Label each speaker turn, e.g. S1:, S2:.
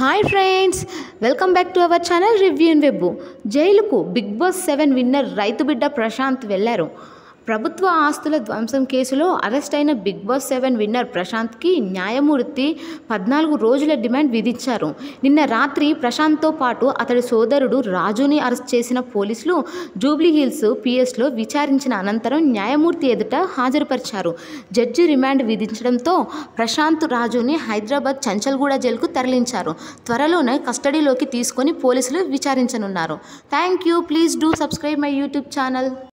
S1: hi friends welcome back to our channel review in web జైలుకు Bigg Boss seven winner రైతు బిడ్డ ప్రశాంత్ వెళ్లారు ప్రభుత్వ ఆస్తుల ధ్వంసం కేసులో అరెస్ట్ అయిన బిగ్ బాస్ సెవెన్ విన్నర్ ప్రశాంత్కి న్యాయమూర్తి పద్నాలుగు రోజుల డిమాండ్ విధించారు నిన్న రాత్రి ప్రశాంత్తో పాటు అతడి సోదరుడు రాజుని అరెస్ట్ చేసిన పోలీసులు జూబ్లీ హిల్స్ పిఎస్లో విచారించిన అనంతరం న్యాయమూర్తి ఎదుట హాజరుపరిచారు జడ్జి రిమాండ్ విధించడంతో ప్రశాంత్ రాజుని హైదరాబాద్ చంచల్గూడ జైలుకు తరలించారు త్వరలోనే కస్టడీలోకి తీసుకొని పోలీసులు విచారించనున్నారు thank you please do subscribe my YouTube channel